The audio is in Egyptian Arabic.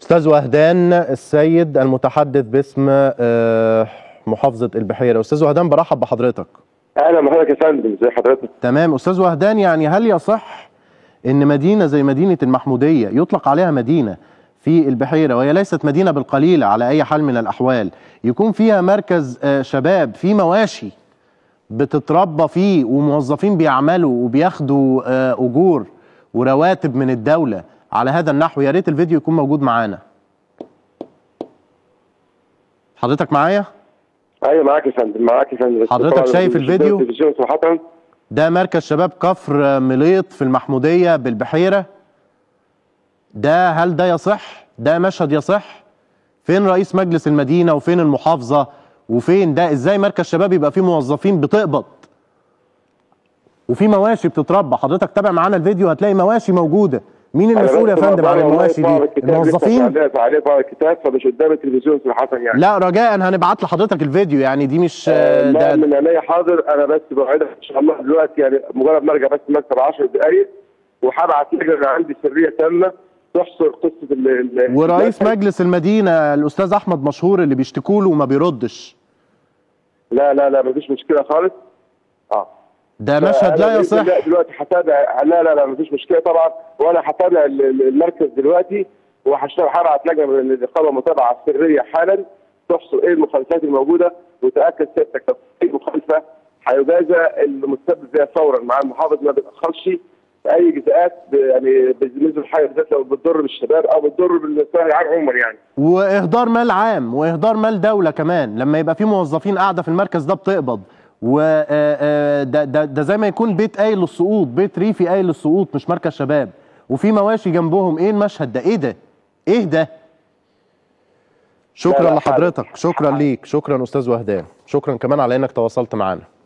استاذ وهدان السيد المتحدث باسم آه، محافظه البحيره استاذ وهدان برحب بحضرتك اهلا بحضرتك يا فندم ازي حضرتك تمام استاذ وهدان يعني هل يصح ان مدينه زي مدينه المحموديه يطلق عليها مدينه في البحيره وهي ليست مدينه بالقليله على اي حال من الاحوال يكون فيها مركز آه، شباب في مواشي بتتربى فيه وموظفين بيعملوا وبياخدوا آه، اجور ورواتب من الدوله على هذا النحو يا ريت الفيديو يكون موجود معانا حضرتك معايا ايوه معاك يا فندم معاك يا فندم بس حضرتك طبعاً شايف مش الفيديو؟ قدام التلفزيون صراحه ده مركز شباب كفر مليط في المحمودية بالبحيرة ده هل ده يصح ده مشهد يصح فين رئيس مجلس المدينة وفين المحافظة وفين ده ازاي مركز شباب يبقى فيه موظفين بتقبض وفي مواشي بتتربى حضرتك تابع معانا الفيديو هتلاقي مواشي موجودة مين أنا المسؤول يا بس فندم عن والله المواشي طبعاً دي الكتاب لسه الموظفين عليه عليه بعض الكتاب فمش قدام التلفزيون صراحه يعني لا رجاء هنبعت لحضرتك الفيديو يعني دي مش آه، لا ده من عينيا حاضر انا بس بوعدك ان شاء الله دلوقتي يعني مجرد ما ارجع بس المكتب 10 دقائق وهبعت لجنه عندي سريه تامه تحصر قصه ال ال- ورئيس المشهد. مجلس المدينة الأستاذ أحمد مشهور اللي بيشتكوا له وما بيردش لا لا لا مفيش مشكله خالص اه ده مشهد لا أنا يصح لا دلوقتي هتابع لا لا لا مفيش مشكله طبعا وانا هتابع ال- ال- المركز دلوقتي وهشتغل هبعت لجنه من الاقامه متابعه سريه حالا تحصر ايه المخالفات الموجوده وتاكد سيادتك لو في مخالفه هيجازى المتسبب فيها فورا مع المحافظ ما بيتاخرش في اي جزاءات ب- يعني بالنسبه للحاجه بالذات لو بتضر بالشباب او بتضر بالسعر العام عموما يعني واهدار مال عام واهدار مال دوله كمان لما يبقى في موظفين قاعده في المركز ده بتقبض و آه، آه، ده ده ده زي ما يكون بيت قايل للسقوط بيت ريفي قايل للسقوط مش مركز شباب وفي مواشي جنبهم ايه المشهد ده ايه ده ايه ده لا، شكرا لا، لحضرتك شكرا ليك شكرا استاذ وهدان شكرا كمان على انك تواصلت معنا